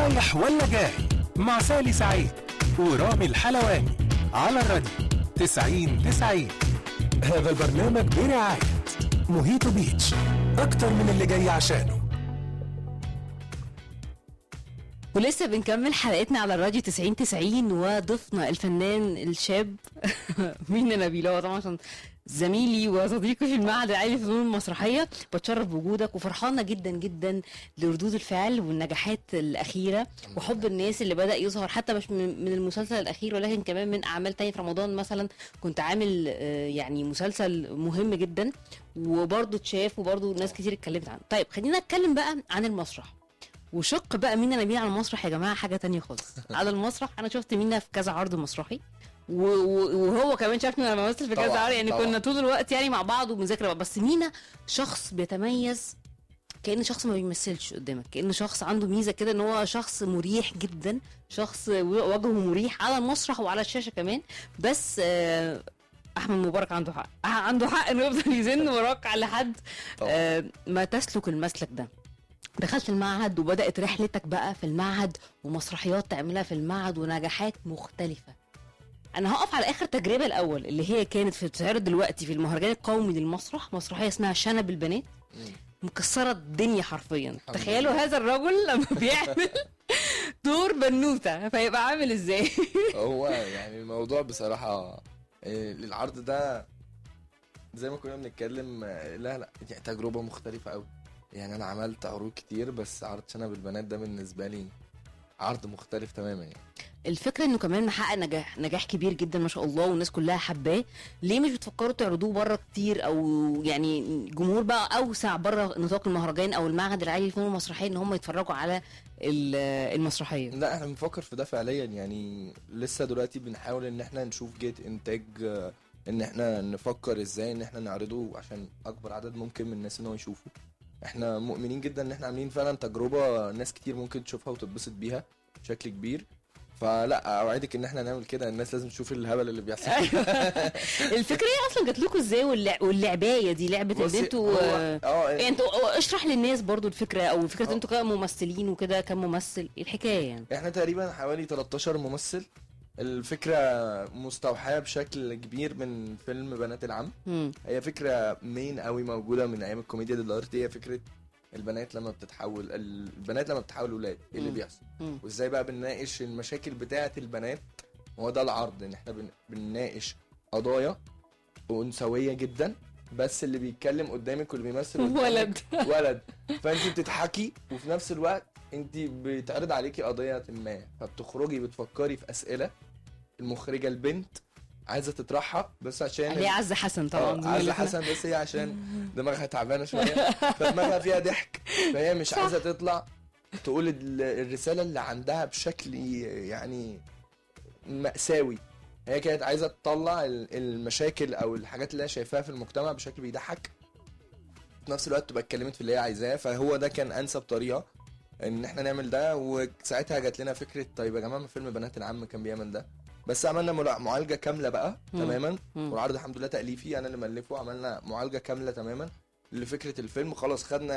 رايح ولا جاي مع سالي سعيد ورامي الحلواني على الراديو 90 90 هذا البرنامج برعاية موهيتو بيتش أكتر من اللي جاي عشانه ولسه بنكمل حلقتنا على الراديو 90 90 وضيفنا الفنان الشاب مين نبيل هو طبعا عشان زميلي وصديقي في المعهد العالي للفنون المسرحيه بتشرف بوجودك وفرحانه جدا جدا لردود الفعل والنجاحات الاخيره وحب الناس اللي بدا يظهر حتى مش من من المسلسل الاخير ولكن كمان من اعمال تانية في رمضان مثلا كنت عامل آه، يعني مسلسل مهم جدا وبرضه اتشاف وبرضه ناس كتير اتكلمت عنه طيب خلينا نتكلم بقى عن المسرح وشق بقى مينا نبيل على المسرح يا جماعه حاجه تانية خالص على المسرح انا شفت مينا في كذا عرض مسرحي و- و- وهو كمان شافني وانا بمثل في كذا طبعاً، عرض يعني طبعاً. كنا طول الوقت يعني مع بعض وبنذاكر بعض. بس مينا شخص بيتميز كأن شخص ما بيمثلش قدامك كأن شخص عنده ميزة كده ان هو شخص مريح جدا شخص وجهه مريح على المسرح وعلى الشاشة كمان بس آه، احمد مبارك عنده حق عنده حق انه يفضل يزن وراك لحد طبعاً. آه، ما تسلك المسلك ده دخلت المعهد وبدأت رحلتك بقى في المعهد ومسرحيات تعملها في المعهد ونجاحات مختلفة أنا هقف على آخر تجربة الأول اللي هي كانت في بتتعرض دلوقتي في المهرجان القومي للمسرح مسرحية اسمها شنب البنات مكسرة الدنيا حرفيا الحمد تخيلوا لله. هذا الرجل لما بيعمل دور بنوتة فيبقى عامل ازاي هو يعني الموضوع بصراحة آه، العرض ده زي ما كنا بنتكلم آه، لا لا يعني تجربة مختلفة قوي يعني أنا عملت عروض كتير بس عرض شنب البنات ده بالنسبة لي عرض مختلف تماما يعني الفكرة انه كمان محقق نجاح نجاح كبير جدا ما شاء الله والناس كلها حباه ليه مش بتفكروا تعرضوه بره كتير او يعني جمهور بقى اوسع بره نطاق المهرجان او المعهد العالي للفنون المسرحيه ان هم يتفرجوا على ال- المسرحيه لا احنا بنفكر في ده فعليا يعني لسه دلوقتي بنحاول ان احنا نشوف جيت انتاج آه، ان احنا نفكر ازاي ان احنا نعرضه عشان اكبر عدد ممكن من الناس ان هو يشوفه احنا مؤمنين جدا ان احنا عاملين فعلا تجربة ناس كتير ممكن تشوفها وتتبسط بيها بشكل كبير فلا اوعدك ان احنا نعمل كده الناس لازم تشوف الهبل اللي بيحصل الفكره ايه اصلا جات لكم ازاي واللع- واللعبايه دي لعبه ان بصي، انتوا هو- آه، اه يعني انتوا اشرح للناس برضو الفكره او فكره آه. انتوا كممثلين وكده كم ممثل ايه الحكايه يعني احنا تقريبا حوالي 13 ممثل الفكرة مستوحاة بشكل كبير من فيلم بنات العم مم. هي فكرة مين قوي موجودة من أيام الكوميديا دلوقتي هي فكرة البنات لما بتتحول البنات لما بتتحول لولاد ايه اللي مم. بيحصل مم. وازاي بقى بنناقش المشاكل بتاعة البنات هو ده العرض ان احنا بن- بنناقش قضايا أنثوية جدا بس اللي بيتكلم قدامك واللي بيمثل قدامك ولد ولد فانت بتضحكي وفي نفس الوقت انت بيتعرض عليكي قضيه ما فبتخرجي بتفكري في اسئله المخرجه البنت عايزه تطرحها بس عشان هي عزه حسن طبعا آه، عزة زميلتنا. حسن بس هي عشان دماغها تعبانه شويه فدماغها فيها ضحك فهي مش صح. عايزه تطلع تقول ال- الرساله اللي عندها بشكل يعني مأساوي هي كانت عايزه تطلع ال- المشاكل او الحاجات اللي هي شايفاها في المجتمع بشكل بيضحك في نفس الوقت تبقى اتكلمت في اللي هي عايزاه فهو ده كان انسب طريقه ان احنا نعمل ده وساعتها جات لنا فكره طيب يا جماعه ما فيلم بنات العم كان بيعمل ده بس عملنا ملا- معالجه كامله بقى مم. تماما مم. والعرض الحمد لله تاليفي انا اللي ملفه عملنا معالجه كامله تماما لفكره الفيلم خلاص خدنا